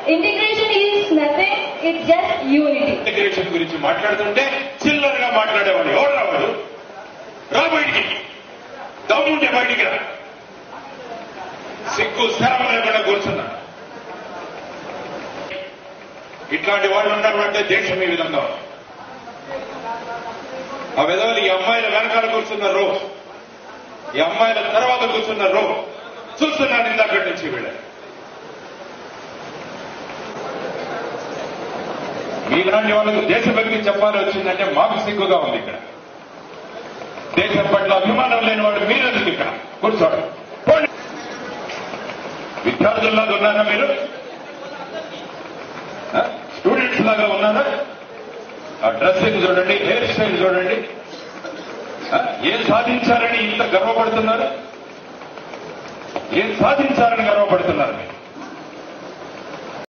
integration is nothing, it's just unity. Integration గురించి మాట్లాడుతుంటే చిల్లరగా మాట్లాడేవాడు ఎవరు రావాడు రా బయటికి దమ్ముంటే బయటికి రా సిగ్గు శరం లేకుండా కూర్చున్నా ఇట్లాంటి వాళ్ళు ఉన్నారు అంటే దేశం ఈ విధంగా ఉంది. ఆ విధవలు ఈ అమ్మాయిల వెనకాల కూర్చున్నారు ఈ అమ్మాయిల తర్వాత కూర్చున్నారు చూస్తున్నాను ఇందాకటి నుంచి వీళ్ళ మీలాంటి వాళ్ళకు దేశభక్తి చెప్పాలి వచ్చిందంటే మాకు సిగ్గుగా ఉంది ఇక్కడ దేశం పట్ల అభిమానం లేని వాడు మీరెందుకు ఇక్కడ కూర్చోండి పోండి. విద్యార్థుల్లాగా ఉన్నారా మీరు ఆ? స్టూడెంట్స్ లాగా ఉన్నారా ఆ డ్రెస్సింగ్ చూడండి హెయిర్ స్టైల్ చూడండి ఆ? ఏం సాధించారని ఇంత గర్వపడుతున్నారు ఏం సాధించారని గర్వపడుతున్నారు మీరు